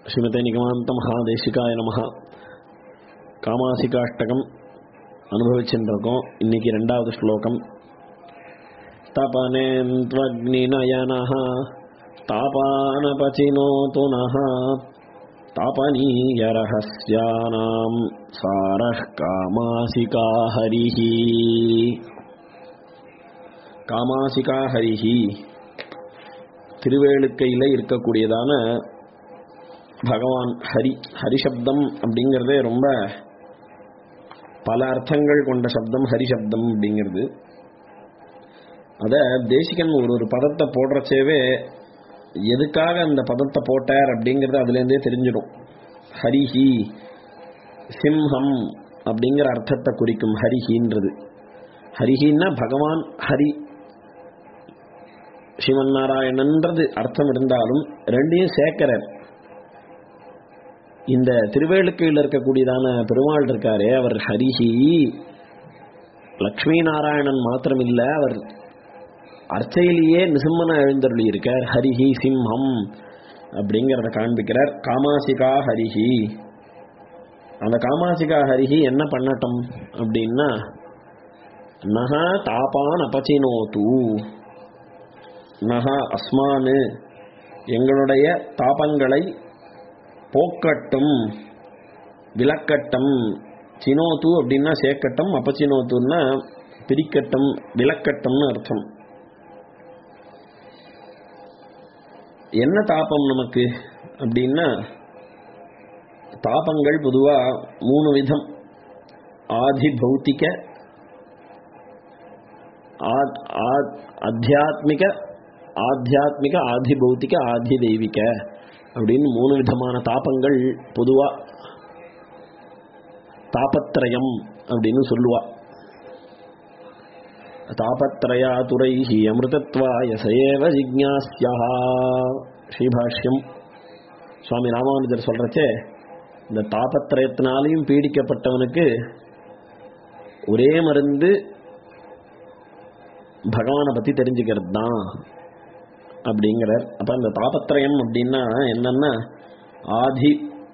ஸ்ரீமதே நிகமாந்த மகாதேசிகாய நமஹ காமாசிகாஷ்டகம் அனுபவிச்சுருக்கோம் இன்னைக்கு ரெண்டாவது ஸ்லோகம் தபனேந்த்வக்னிநயனः தாபானபச்சினோது நः தாபனீயரஹஸ்யானாம் சாரः காமாசிகா ஹரிः காமாசிகா ஹரிஹி திருவேளுக்கையில் இருக்கக்கூடியதான பகவான் ஹரி ஹரிசப்தம் அப்படிங்கிறதே ரொம்ப பல அர்த்தங்கள் கொண்ட சப்தம் ஹரிசப்தம் அப்படிங்கிறது அதை தேசிகன் ஒரு ஒரு பதத்தை போடுறச்சேவே எதுக்காக அந்த பதத்தை போட்டார் அப்படிங்கிறது அதுலேருந்தே தெரிஞ்சிடும் ஹரிஹி சிம்ஹம் அப்படிங்கிற அர்த்தத்தை குறிக்கும் ஹரிஹின்றது ஹரிஹின்னா பகவான் ஹரி ஸ்ரீமன் நாராயணன்றது அர்த்தம் இருந்தாலும் ரெண்டையும் சேர்க்கிறார் இந்த திருவேலுக்கையில் இருக்கக்கூடியதான பெருமாள் இருக்காரே அவர் ஹரிஹி லக்ஷ்மி நாராயணன் மாத்திரமில்ல அவர் அர்ச்சையிலேயே நிசிம்மன எழுந்தருளி இருக்கார் ஹரிஹி சிம்ஹம் அப்படிங்கிறத காண்பிக்கிறார் காமாசிகா ஹரிஹி அந்த காமாசிகா ஹரிஹி என்ன பண்ணட்டும் அப்படின்னா நகா தாபான் அபச்சினோத்து நகா அஸ்மானு எங்களுடைய தாபங்களை போக்கட்டும் விளக்கட்டும் சினோத்து அப்படின்னா சேர்க்கட்டும் அப்பச்சினோத்துன்னா பிரிக்கட்டும் விளக்கட்டும்னு அர்த்தம் என்ன தாபம் நமக்கு அப்படின்னா தாபங்கள் பொதுவாக மூணு விதம் ஆதி பௌத்திக அத்தியாத்மிக ஆத்தியாத்மிக ஆதி பௌத்திக ஆதி தெய்வீக அப்படின்னு மூணு விதமான தாபங்கள் பொதுவா தாபத்ரயம் அப்படின்னு சொல்லுவா தாபத்ரயா துரைஹி அமிர்தத்வாய சயேவ ஜிக்ஞாஸ்யா ஸ்ரீபாஷ்யம் சுவாமி ராமானுஜர் சொல்றச்சே இந்த தாபத்ரயத்தினாலையும் பீடிக்கப்பட்டவனுக்கு ஒரே மருந்து பகவானை பத்தி தெரிஞ்சுக்கிறது தான் அப்படிங்கிறார் அப்ப அந்த தாபத்திரயம் அப்படின்னா என்னன்னா ஆதி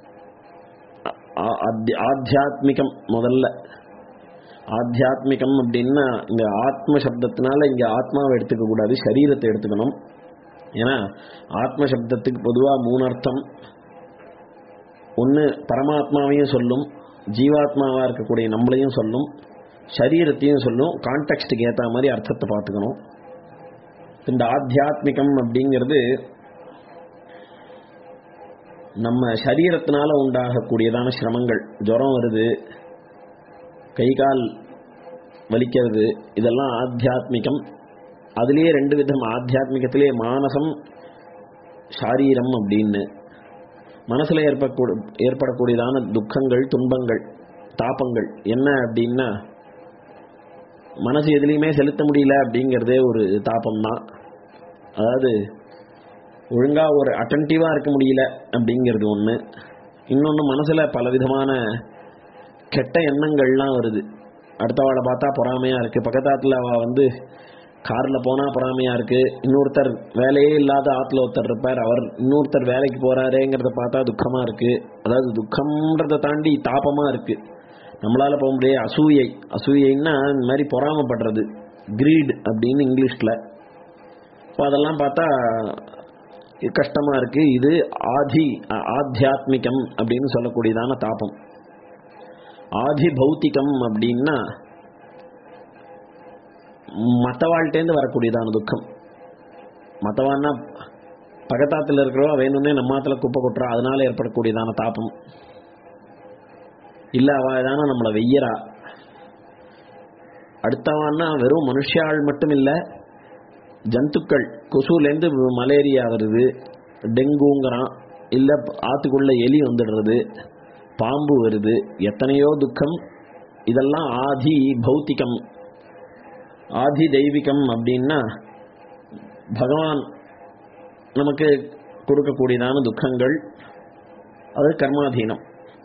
ஆத்தியாத்மிகம் முதல்ல ஆத்தியாத்மிகம் அப்படின்னா இங்க ஆத்ம சப்தத்தினால இங்க ஆத்மாவை எடுத்துக்க கூடாது சரீரத்தை எடுத்துக்கணும் ஏன்னா ஆத்ம சப்தத்துக்கு பொதுவாக மூணு அர்த்தம் ஒன்று பரமாத்மாவையும் சொல்லும் ஜீவாத்மாவா இருக்கக்கூடிய நம்மளையும் சொல்லும் சரீரத்தையும் சொல்லும் கான்டெக்ட்டுக்கு ஏற்ற மாதிரி அர்த்தத்தை பார்த்துக்கணும் இந்த ஆத்தியாத்மிகம் அப்படிங்கிறது நம்ம சரீரத்தினால உண்டாகக்கூடியதான சிரமங்கள் ஜுரம் வருது கை கால் வலிக்கிறது இதெல்லாம் ஆத்தியாத்மிகம் அதுலேயே ரெண்டு விதம் ஆத்தியாத்மிகத்திலே மானசம் சாரீரம் அப்படின்னு மனசில் ஏற்படக்கூட ஏற்படக்கூடியதான துக்கங்கள் துன்பங்கள் தாபங்கள் என்ன அப்படின்னா மனசு எதுலேயுமே செலுத்த முடியல அப்படிங்கிறதே ஒரு தாபம் தான் அதாவது ஒழுங்காக ஒரு அட்டன்டிவாக இருக்க முடியல அப்படிங்கிறது ஒன்று இன்னொன்று மனசில் பலவிதமான கெட்ட எண்ணங்கள்லாம் வருது அடுத்தவாளை பார்த்தா பொறாமையாக இருக்குது பக்கத்தாத்தில் அவள் வந்து காரில் போனால் பொறாமையாக இருக்குது இன்னொருத்தர் வேலையே இல்லாத ஆற்றுல ஒருத்தர் இருப்பார் அவர் இன்னொருத்தர் வேலைக்கு போகிறாரேங்கிறத பார்த்தா துக்கமாக இருக்குது அதாவது துக்கம்ன்றதை தாண்டி தாபமாக இருக்குது நம்மளால போக முடியாது அசூயை அசூயைன்னா இந்த மாதிரி பொறாமப்படுறது கிரீட் அப்படின்னு இங்கிலீஷில் இப்போ அதெல்லாம் பார்த்தா கஷ்டமாக இருக்குது இது ஆதி ஆத்தியாத்மிகம் அப்படின்னு சொல்லக்கூடியதான தாபம் ஆதி பௌத்திகம் அப்படின்னா மற்றவாழ்கிட்டேருந்து வரக்கூடியதான துக்கம் மற்றவான்னா பக்கத்தாத்தில் இருக்கிறவா வேணும்னே நம்மாத்தில் குப்பை கொட்டுறா அதனால ஏற்படக்கூடியதான தாபம் இல்லை அவள் ஏதான நம்மளை வெய்யறா அடுத்தவான்னா வெறும் மனுஷாள் மட்டும் இல்லை ஜந்துக்கள் கொசுலேருந்து மலேரியா வருது டெங்குங்கிறான் இல்லை ஆற்றுக்குள்ள எலி வந்துடுறது பாம்பு வருது எத்தனையோ துக்கம் இதெல்லாம் ஆதி பௌத்திகம் ஆதி தெய்வீகம் அப்படின்னா பகவான் நமக்கு கொடுக்கக்கூடியதான துக்கங்கள் அது கர்மாதீனம்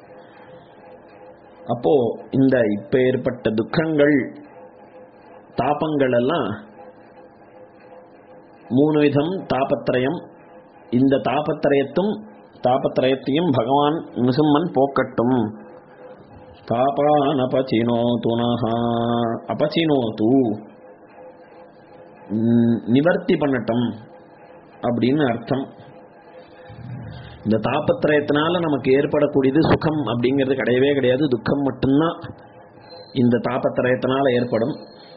அப்போ இந்த இப்ப ஏற்பட்ட துக்கங்கள் தாபங்கள் எல்லாம் மூணு விதம் தாபத்திரயம் இந்த தாபத்திரயத்தும் தாபத்திரயத்தையும் பகவான் நிசும்மன் போக்கட்டும் தாபான் அபச்சினோ துனஹா அபச்சினோ தூ நிவர்த்தி பண்ணட்டும் அப்படின்னு அர்த்தம் இந்த தாபத்திரயத்தினால நமக்கு ஏற்படக்கூடியது சுகம் அப்படிங்கிறது கிடையவே கிடையாது துக்கம் மட்டும்தான் இந்த தாபத்திரயத்தினால ஏற்படும்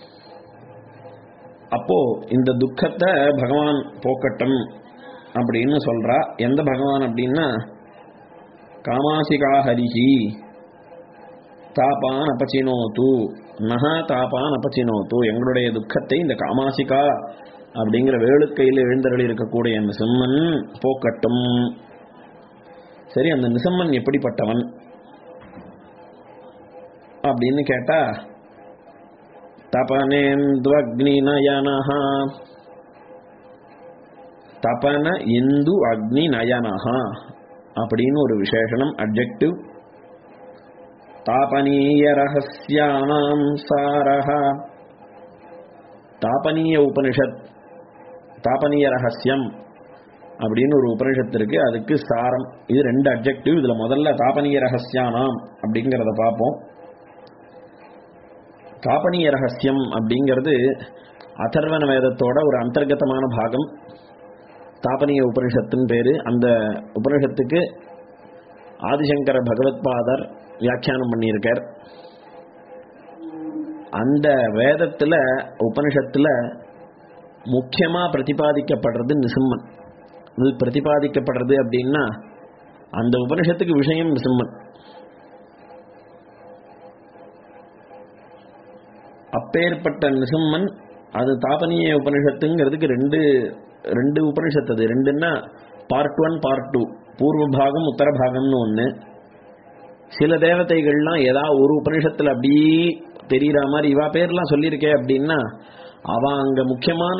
அப்போ இந்த துக்கத்தை பகவான் போக்கட்டும் அப்படின்னு சொல்றா எந்த பகவான் அப்படின்னா காமாசிகா ஹரிஹி தாபான் அபச்சினோத்து நகா தாபான் அபச்சினோத்து எங்களுடைய துக்கத்தை இந்த காமாசிகா அப்படிங்கிற வேளுக்கையில் எழுந்தருளி இருக்கக்கூடிய அந்த சிம்மன் போக்கட்டும் சரி அந்த நிசம்மன் எப்படிப்பட்டவன் அப்படின்னு கேட்டா தபனேந்த்வக்னி நயனஹா தபன இந்து அக்னி நயனஹா அப்படின்னு ஒரு விசேஷனம் அப்ஜெக்டிவ் தாபனீய ரகசியானாம் சாரஹா தாபனீய உபனிஷத் தாபனீய ரகசியம் அப்படின்னு ஒரு உபனிஷத்து இருக்கு அதுக்கு சாரம் இது ரெண்டு அப்ஜெக்டிவ் இதுல முதல்ல தாபனீய ரகசியானாம் அப்படிங்கிறத பார்ப்போம் தாபனீய ரகசியம் அப்படிங்கிறது அதர்வன வேதத்தோட ஒரு அந்தர்கதமான பாகம் தாபனீய உபனிஷத்துன்னு பேரு அந்த உபனிஷத்துக்கு ஆதிசங்கர பகவத்பாதர் வியாக்கியானம் பண்ணியிருக்கார் அந்த வேதத்துல உபனிஷத்துல முக்கியமா பிரதிபாதிக்கப்படுறது நிசிம்மன் இது பிரதிபாதிக்கப்படுறது அப்படின்னா அந்த உபனிஷத்துக்கு விஷயம் நிசிம்மன் அப்பேற்பட்ட நிசிம்மன் அது தாபனீய உபனிஷத்துங்கிறதுக்கு ரெண்டு ரெண்டு உபனிஷத்து அது ரெண்டுன்னா பார்ட் ஒன் பார்ட் டூ பூர்வ பாகம் உத்தர பாகம்னு ஒன்று சில தேவதைகள்லாம் ஏதாவது ஒரு உபனிஷத்துல அப்படியே தெரியற மாதிரி இவா பேர்லாம் சொல்லியிருக்கே அப்படின்னா அவ அங்க முக்கியமான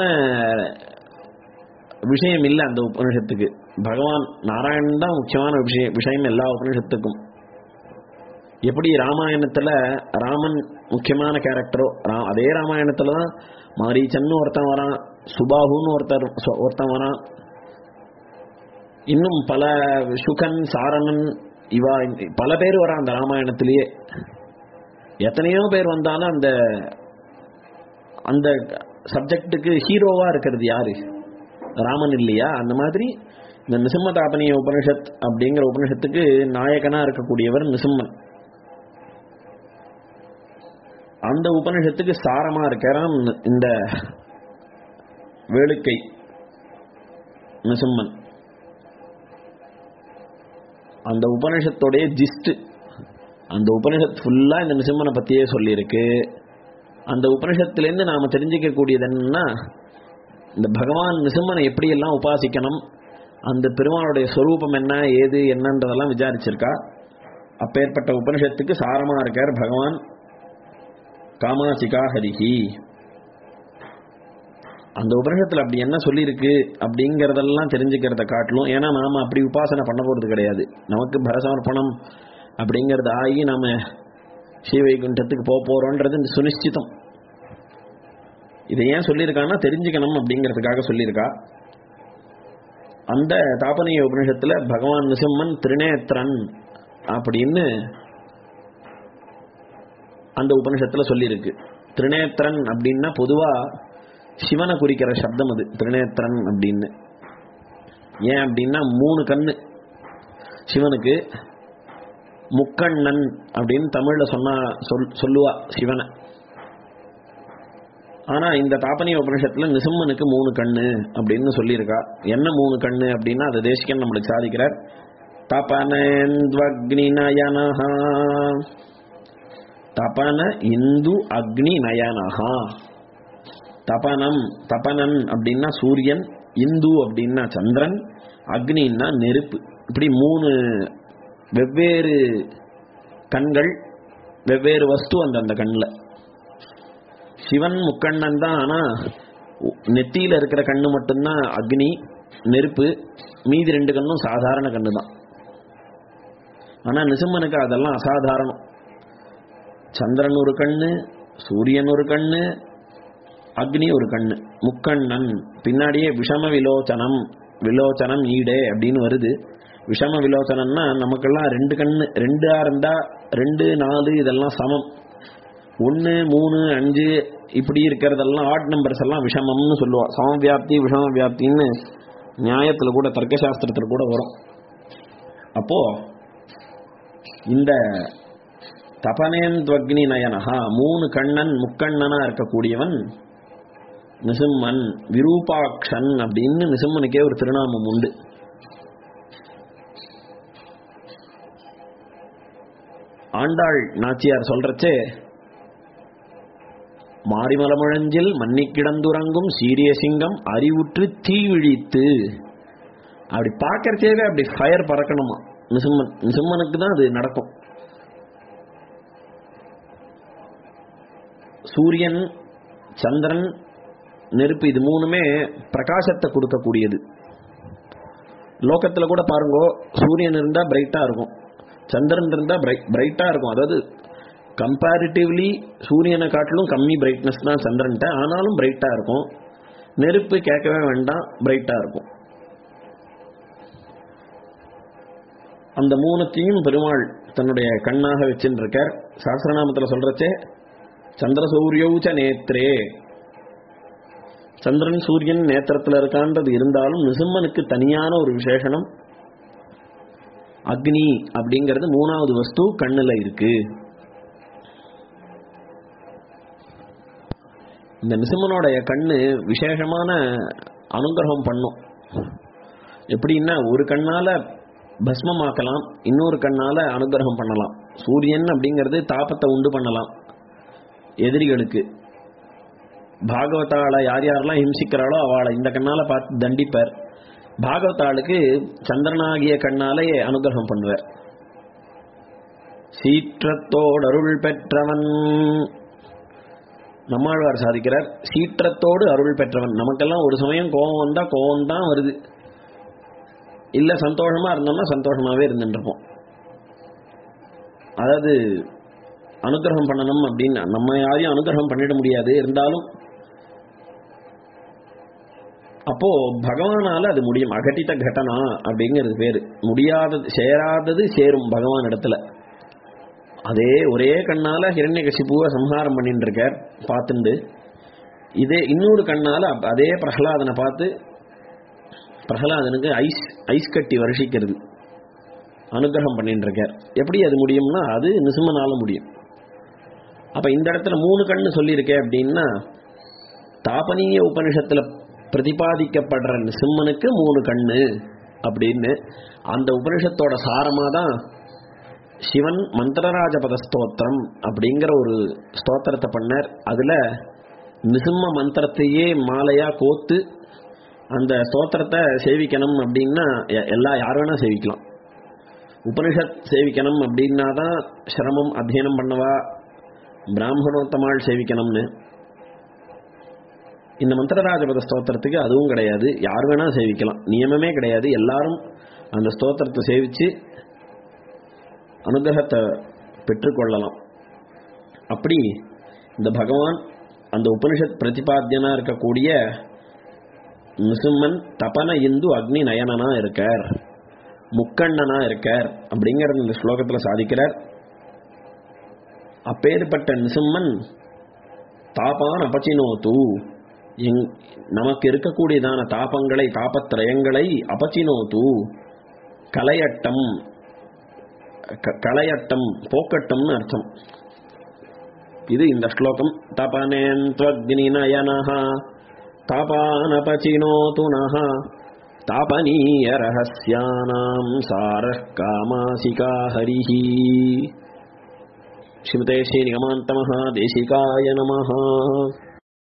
விஷயம் இல்லை அந்த உபனிஷத்துக்கு பகவான் நாராயணன் தான் முக்கியமான விஷயம் விஷயம் எல்லா உபனிஷத்துக்கும் எப்படி ராமாயணத்துல ராமன் முக்கியமான கேரக்டரோ ரா- அதே ராமாயணத்துல தான் மாரீச்சன்னு ஒருத்தன் வரான் சுபாகுன்னு ஒருத்தர் சொ- ஒருத்தன் வரான் இன்னும் பல சுகன் சாரணன் இவா பல பேர் வரா அந்த ராமாயணத்திலேயே எத்தனையோ பேர் வந்தாலும் அந்த அந்த சப்ஜெக்டுக்கு ஹீரோவா இருக்கிறது யாரு ராமன் இல்லையா அந்த மாதிரி இந்த நிசிம்மதாபனிய உபனிஷத் அப்படிங்கிற உபனிஷத்துக்கு நாயகனா இருக்கக்கூடியவர் நிசிம்மன் அந்த உபனிஷத்துக்கு சாரமா இருக்கிறான் இந்த வேளுக்கை நிசிம்மன் அந்த உபனிஷத்தோடைய ஜிஸ்ட் அந்த உபனிஷத் ஃபுல்லா இந்த நிசிம்மனை பத்தியே சொல்லியிருக்கு அந்த உபனிஷத்துலேருந்து நாம தெரிஞ்சுக்கக்கூடியது என்னன்னா இந்த பகவான் நிசிம்மனை எப்படியெல்லாம் உபாசிக்கணும் அந்த பெருமாளுடைய ஸ்வரூபம் என்ன ஏது என்னன்றதெல்லாம் விசாரிச்சிருக்கா அப்பேற்பட்ட உபனிஷத்துக்கு சாரமா இருக்கார் பகவான் காமாசிகா ஹரிஹி அந்த உபனிஷத்துல அப்படி என்ன சொல்லியிருக்கு அப்படிங்கறதெல்லாம் தெரிஞ்சுக்கிறத காட்டிலும் ஏன்னா நாம அப்படி உபாசனை பண்ண போறது கிடையாது நமக்கு பரசமர்ப்பணம் அப்படிங்கறது ஆகி நாம ஸ்ரீவைகுண்டத்துக்கு போக போறோன்றது சுனிஷ்டிதம் இதை ஏன் சொல்லியிருக்கான்னா தெரிஞ்சுக்கணும் அப்படிங்கிறதுக்காக சொல்லியிருக்கா அந்த தாபனிய உபனிஷத்துல பகவான் நிசிம்மன் திருநேத்திரன் அப்படின்னு அந்த உபனிஷத்துல சொல்லியிருக்கு திருநேத்திரன் அப்படின்னா பொதுவா சிவனை குறிக்கிற சப்தம் அது திருநேத்திரன் அப்படின்னு ஏன் அப்படின்னா மூணு கண்ணு சிவனுக்கு முக்கண்ணன் அப்படின்னு தமிழ்ல சொன்னா சொல் சொல்லுவா சிவனை ஆனா இந்த தாபனிய உபனிஷத்துல நிசிம்மனுக்கு மூணு கண்ணு அப்படின்னு சொல்லியிருக்கா என்ன மூணு கண்ணு அப்படின்னா அது தேசிகன் நம்மளுக்கு சாதிக்கிறார் தபனேந்த்வக்னி நயனஹா தபன இந்து அக்னி நயனஹா தபனம் தபனன் அப்படின்னா சூரியன் இந்து அப்படின்னா சந்திரன் அக்னின்னா நெருப்பு இப்படி மூணு வெவ்வேறு கண்கள் வெவ்வேறு வஸ்து அந்த அந்த கண்ணில் சிவன் முக்கண்ணன் தான் ஆனா உ- நெத்தியில இருக்கிற கண்ணு மட்டும்தான் அக்னி நெருப்பு மீதி ரெண்டு கண்ணும் சாதாரண கண்ணு தான் ஆனா நிசிம்மனுக்கு அதெல்லாம் அசாதாரணம் சந்திரன் ஒரு கண்ணு சூரியன் ஒரு கண்ணு அக்னி ஒரு கண்ணு முக்கண்ணன் பின்னாடியே விஷம விலோச்சனம் விலோச்சனம் ஈடே அப்படின்னு வருது விஷம விலோச்சனம்னா நமக்கெல்லாம் ரெண்டு கண்ணு ரெண்டா இருந்தா ரெண்டு நாலு இதெல்லாம் சமம் ஒன்று மூணு அஞ்சு இப்படி இருக்கிறதெல்லாம் ஆட் நம்பர்ஸ் எல்லாம் விஷமம்னு சொல்லுவா சமவியாப்தி விஷம வியாப்தின்னு நியாயத்தில் கூட தர்க்கசாஸ்திரத்தில் கூட வரும் அப்போ இந்த தபனேந்த்வக்னி நயனஹா மூணு கண்ணன் முக்கண்ணனா இருக்கக்கூடியவன் நிசிம்மன் விரூபாக்ஷன் அப்படின்னு நிசிம்மனுக்கே ஒரு திருநாமம் உண்டு ஆண்டாள் நாச்சியார் சொல்றச்சே மாரிமலமுழஞ்சில் மன்னி கிடந்துறங்கும் சீரிய சிங்கம் அறிவுற்று தீ விழித்து அப்படி பார்க்கறச்சேவே அப்படி ஃபயர் பறக்கணுமா நிசிம்மன் நிசிம்மனுக்கு தான் அது நடக்கும் சூரியன் சந்திரன் நெருப்பு இது மூணுமே பிரகாசத்தை கொடுக்கக்கூடியது லோகத்தில் கூட பாருங்க சூரியன் இருந்தால் பிரைட்டாக இருக்கும் சந்திரன் இருந்தால் பிரைட் பிரைட்டாக இருக்கும் அதாவது கம்பேரிட்டிவ்லி சூரியனை காட்டிலும் கம்மி பிரைட்னஸ் தான் சந்திரன்ட்ட ஆனாலும் பிரைட்டாக இருக்கும் நெருப்பு கேட்கவே வேண்டாம் பிரைட்டாக இருக்கும் அந்த மூணுத்தையும் பெருமாள் தன்னுடைய கண்ணாக வச்சுருக்கார் சாஸ்திரநாமத்தில் சொல்றச்சே சந்திர சூரியௌச்ச நேத்ரே சந்திரன் சூரியன் நேத்திரத்தில் இருக்கான்றது இருந்தாலும் நிசிம்மனுக்கு தனியான ஒரு விசேஷனம் அக்னி அப்படிங்கிறது மூணாவது வஸ்து கண்ணுல இருக்கு இந்த நிசிம்மனுடைய கண்ணு விசேஷமான அனுகிரகம் பண்ணும் எப்படின்னா ஒரு கண்ணால பஸ்மமாக்கலாம் இன்னொரு கண்ணால அனுகிரகம் பண்ணலாம் சூரியன் அப்படிங்கிறது தாபத்தை உண்டு பண்ணலாம் எதிரிகளுக்கு பாகவதாளை யார் யாரெல்லாம் ஹிம்சிக்கிறாளோ அவளை இந்த கண்ணால பார்த்து தண்டிப்பார் பாகவதாளுக்கு சந்திரனாகிய கண்ணாலே அனுகிரகம் பண்ணுவார் சீற்றத்தோடு அருள் பெற்றவன் நம்மாழ்வார் சாதிக்கிறார் சீற்றத்தோடு அருள் பெற்றவன் நமக்கெல்லாம் ஒரு சமயம் கோபம் வந்தா கோபம் தான் வருது இல்ல சந்தோஷமா இருந்தோம்னா சந்தோஷமாவே இருந்துட்டு இருப்போம் அதாவது அனுகிரகம் பண்ணணும் அப்படின்னு நம்ம யாரையும் அனுகிரகம் பண்ணிட முடியாது இருந்தாலும் அப்போ பகவானால அது முடியும் அகட்டித்த கடனா அப்படிங்கிறது பேரு முடியாதது சேராதது சேரும் பகவான் இடத்துல அதே ஒரே கண்ணால ஹிரண்யகசிபுவை சம்ஹாரம் பண்ணிட்டு இருக்கார் பார்த்துண்டு இதே இன்னொரு கண்ணால அதே பிரகலாதனை பார்த்து பிரகலாதனுக்கு ஐஸ் ஐஸ் கட்டி வருஷிக்கிறது அனுகிரகம் பண்ணிட்டு இருக்கார் எப்படி அது முடியும்னா அது நிசுமனால முடியும் அப்ப இந்த இடத்துல மூணு கண்ணு சொல்லியிருக்கேன் அப்படின்னா தாபனீய உபனிஷத்துல பிரதிபாதிக்கப்படுற நிசிம்மனுக்கு மூணு கண்ணு அப்படின்னு அந்த உபனிஷத்தோட சாரமா தான் சிவன் மந்திரராஜபத ஸ்தோத்திரம் அப்படிங்கிற ஒரு ஸ்தோத்திரத்தை பண்ணார் அதுல நிசிம்ம மந்திரத்தையே மாலையா கோத்து அந்த ஸ்தோத்திரத்தை சேவிக்கணும் அப்படின்னா எ- எல்லா யார் வேணா சேவிக்கலாம் உபனிஷத் சேவிக்கணும் அப்படின்னா தான் சிரமம் அத்தியனம் பண்ணவா பிராமணோத்தமாள் சேவிக்கணும்னு இந்த மந்திரராஜபத ஸ்தோத்திரத்துக்கு அதுவும் கிடையாது யார் வேணா சேவிக்கலாம் நியமமே கிடையாது எல்லாரும் அந்த ஸ்தோத்திரத்தை சேவிச்சு அனுகிரகத்தை பெற்றுக்கொள்ளலாம் அப்படி இந்த பகவான் அந்த உபனிஷத் பிரதிபாத்தியனா இருக்கக்கூடிய நிசும்மன் தபன இந்து அக்னி நயனனா இருக்கார் முக்கண்ணனா இருக்கார் அப்படிங்கறது இந்த ஸ்லோகத்துல சாதிக்கிறார் அப்பேற்பட்ட நிசும்மன் தாபான் அபச்சினோத்து எங் நமக்கு இருக்கக்கூடியதான தாபங்களை தாபத்திரயங்களை அபச்சினோத்து கலையட்டம் க- களையட்டம் போக்கட்டம்னு அர்த்தம் இது இந்த ஸ்லோகம் தபனேந்த்வக்னி நயனஹ தாபானபச்சினோது நஹ தாபனீய ரகசியானாம் சாரः காமாசிகா ஹரிஹி ஸ்ரீமதே ஸ்ரீ நிகமாந்தமஹா தேசிகாய நமஹ